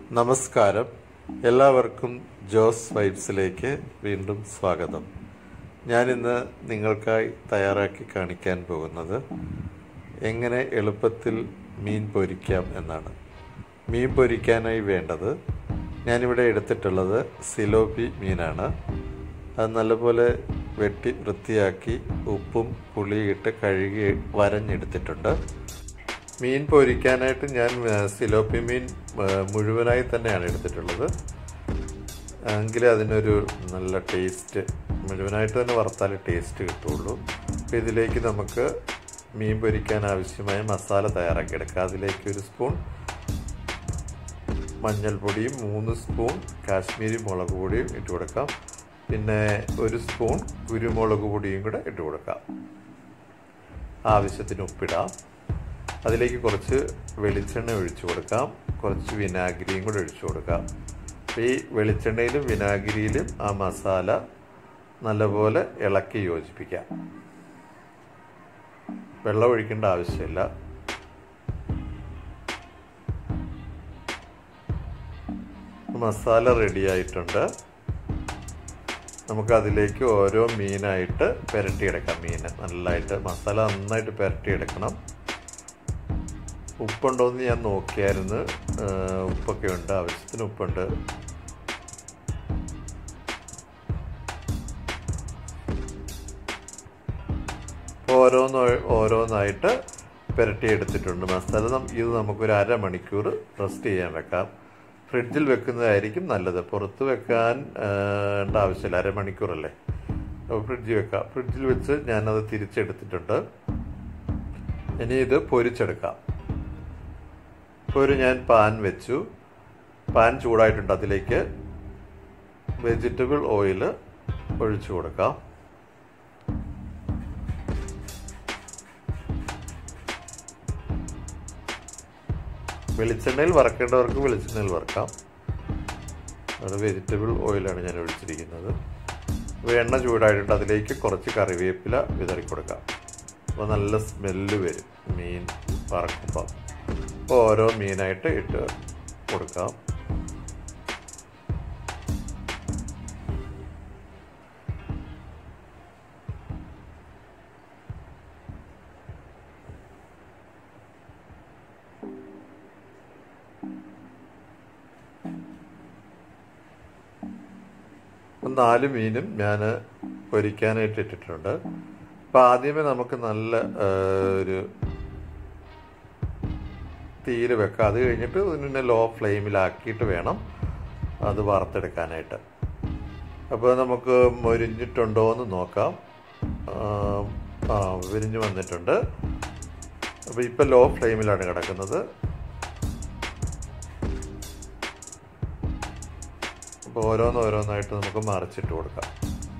നമസ്കാരം എല്ലാവർക്കും ജോസ് വൈബ്സിലേക്ക് വീണ്ടും സ്വാഗതം ഞാനിന്ന് നിങ്ങൾക്കായി തയ്യാറാക്കി കാണിക്കാൻ പോകുന്നത് എങ്ങനെ എളുപ്പത്തിൽ മീൻ പൊരിക്കാം എന്നാണ് മീൻ പൊരിക്കാനായി വേണ്ടത് ഞാനിവിടെ എടുത്തിട്ടുള്ളത് സിലോപ്പി മീനാണ് അത് നല്ലപോലെ വെട്ടി വൃത്തിയാക്കി ഉപ്പും പുളിയിട്ട് കഴുകി വരഞ്ഞെടുത്തിട്ടുണ്ട് മീൻ പൊരിക്കാനായിട്ട് ഞാൻ ആ, സിലോപ്പി മീൻ ആ, മുഴുവനായി തന്നെയാണ് എടുത്തിട്ടുള്ളത് എങ്കിലേ അതിനൊരു നല്ല ടേസ്റ്റ് മുഴുവനായിട്ട് തന്നെ വറുത്താലേ ടേസ്റ്റ് കിട്ടുള്ളൂ അപ്പോൾ ഇതിലേക്ക് നമുക്ക് മീൻ പൊരിക്കാൻ ആവശ്യമായ മസാല തയ്യാറാക്കിയെടുക്കാം അതിലേക്ക് ഒരു സ്പൂൺ മഞ്ഞൾപ്പൊടിയും മൂന്ന് സ്പൂൺ കാശ്മീരി മുളക് പൊടിയും ഇട്ട് കൊടുക്കാം പിന്നെ ഒരു സ്പൂൺ കുരുമുളക് പൊടിയും കൂടെ ഇട്ട് കൊടുക്കാം ആവശ്യത്തിന് ഉപ്പിടാം അതിലേക്ക് കുറച്ച് വെളിച്ചെണ്ണ ഒഴിച്ചു കൊടുക്കാം കുറച്ച് വിനാഗിരിയും കൂടെ ഒഴിച്ചു കൊടുക്കാം അപ്പോൾ ഈ വെളിച്ചെണ്ണയിലും വിനാഗിരിയിലും ആ മസാല നല്ലപോലെ ഇളക്കി യോജിപ്പിക്കാം വെള്ളം ഒഴിക്കേണ്ട ആവശ്യമില്ല മസാല റെഡി ആയിട്ടുണ്ട് നമുക്ക് അതിലേക്ക് ഓരോ മീനായിട്ട് പുരട്ടിയെടുക്കാം മീൻ നല്ലതായിട്ട് മസാല നന്നായിട്ട് പുരട്ടിയെടുക്കണം ഉപ്പുണ്ടോയെന്ന് ഞാൻ നോക്കിയായിരുന്നു ഏഹ് ഉപ്പൊക്കെ ഉണ്ട് ആവശ്യത്തിന് ഉപ്പുണ്ട് ഓരോന്ന് ഓരോന്നായിട്ട് പുരട്ടിയെടുത്തിട്ടുണ്ട് മസാല നം- ഇത് നമുക്കൊരു അരമണിക്കൂർ റെസ്റ്റ് ചെയ്യാൻ വെക്കാം ഫ്രിഡ്ജിൽ വെക്കുന്നതായിരിക്കും നല്ലത് പുറത്ത് വെക്കാൻ ഏഹ്, ണ്ട ആവശ്യമില്ല അരമണിക്കൂറല്ലേ അപ്പോൾ ഫ്രിഡ്ജിൽ വെക്കാം ഫ്രിഡ്ജിൽ വെച്ച് ഞാനത് തിരിച്ചെടുത്തിട്ടുണ്ട് ഇനി ഇത് പൊരിച്ചെടുക്കാം ഇപ്പോൾ ഒരു ഞാൻ പാൻ വെച്ചു പാൻ ചൂടായിട്ടുണ്ട് അതിലേക്ക് വെജിറ്റബിൾ ഓയിൽ ഒഴിച്ചു കൊടുക്കാം വെളിച്ചെണ്ണയിൽ വറക്കേണ്ടവർക്ക് വെളിച്ചെണ്ണയിൽ വറക്കാം അത് വെജിറ്റബിൾ ഓയിലാണ് ഞാൻ ഒഴിച്ചിരിക്കുന്നത് അപ്പോൾ എണ്ണ ചൂടായിട്ടുണ്ട് അതിലേക്ക് കുറച്ച് കറിവേപ്പില വിതറി കൊടുക്കാം അപ്പോൾ നല്ല സ്മെല്ല് വരും മീൻ വറക്കുമ്പോൾ അപ്പോൾ ഓരോ മീനായിട്ട് ഇട്ട് കൊടുക്കാം അപ്പം നാല് മീനും ഞാൻ പൊരിക്കാനായിട്ട് ഇട്ടിട്ടുണ്ട് അപ്പം ആദ്യമേ നമുക്ക് നല്ല ആ, ഒരു തീയിൽ വെക്കാം അത് കഴിഞ്ഞിട്ട് ഇതിനെ ലോ ഫ്ലെയിമിലാക്കിയിട്ട് വേണം അത് വറുത്തെടുക്കാനായിട്ട് അപ്പോൾ നമുക്ക് മൊരിഞ്ഞിട്ടുണ്ടോ എന്ന് നോക്കാം ആ, ആ വിരിഞ്ഞ് വന്നിട്ടുണ്ട് അപ്പോൾ ഇപ്പം ലോ ഫ്ലെയിമിലാണ് കിടക്കുന്നത് അപ്പോൾ ഓരോന്ന് ഓരോന്നായിട്ട് നമുക്ക് മറിച്ചിട്ട് കൊടുക്കാം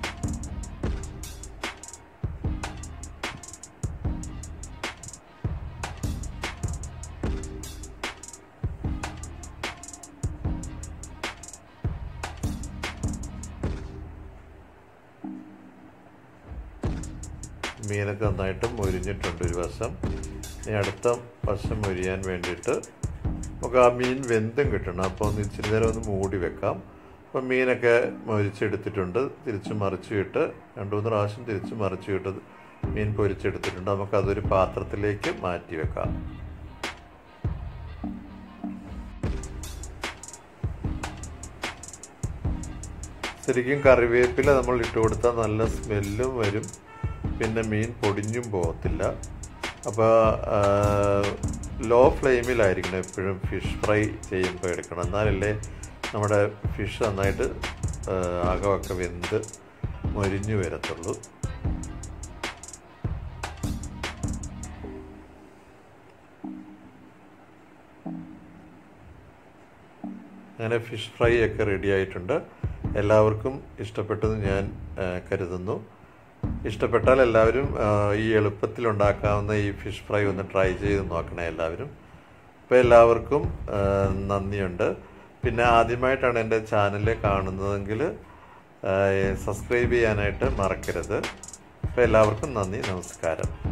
മീനൊക്കെ നന്നായിട്ട് മൊരിഞ്ഞിട്ടുണ്ട് ഒരു വശം ഇനി അടുത്ത വശം മൊരിയാൻ വേണ്ടിയിട്ട് നമുക്ക് ആ മീൻ വെന്തും കിട്ടണം അപ്പോൾ ഒന്ന് ഇച്ചിരി നേരം ഒന്ന് മൂടി വെക്കാം അപ്പം മീനൊക്കെ മൊരിച്ചെടുത്തിട്ടുണ്ട് തിരിച്ച് മറിച്ചിട്ട് രണ്ട് മൂന്ന് പ്രാവശ്യം തിരിച്ച് മറിച്ചിട്ട് മീൻ പൊരിച്ചെടുത്തിട്ടുണ്ട് നമുക്കതൊരു പാത്രത്തിലേക്ക് മാറ്റി വെക്കാം ശരിക്കും കറിവേപ്പില നമ്മൾ ഇട്ട് കൊടുത്താൽ നല്ല സ്മെല്ലും വരും പിന്നെ മീൻ പൊടിഞ്ഞും പോകത്തില്ല അപ്പോൾ ലോ ഫ്ലെയിമിലായിരിക്കണം എപ്പോഴും ഫിഷ് ഫ്രൈ ചെയ്യുമ്പോൾ എടുക്കണം എന്നാലല്ലേ നമ്മുടെ ഫിഷ് നന്നായിട്ട് ആ, അകമൊക്കെ വെന്ത് മൊരിഞ്ഞു വരത്തുള്ളൂ അങ്ങനെ ഫിഷ് ഫ്രൈ ഒക്കെ റെഡി ആയിട്ടുണ്ട് എല്ലാവർക്കും ഇഷ്ടപ്പെട്ടെന്ന് ഞാൻ ആ, കരുതുന്നു ഇഷ്ടപ്പെട്ടാൽ എല്ലാവരും ആ, ഈ എളുപ്പത്തിൽ ഉണ്ടാക്കാവുന്ന ഈ ഫിഷ് ഫ്രൈ ഒന്ന് ട്രൈ ചെയ്ത് നോക്കണേ എല്ലാവരും അപ്പോൾ എല്ലാവർക്കും ആ, നന്ദിയുണ്ട് പിന്നെ ആദ്യമായിട്ടാണ് എൻ്റെ ചാനൽ കാണുന്നതെങ്കിൽ സബ്സ്ക്രൈബ് ചെയ്യാനായിട്ട് മറക്കരുത് അപ്പോൾ എല്ലാവർക്കും നന്ദി നമസ്കാരം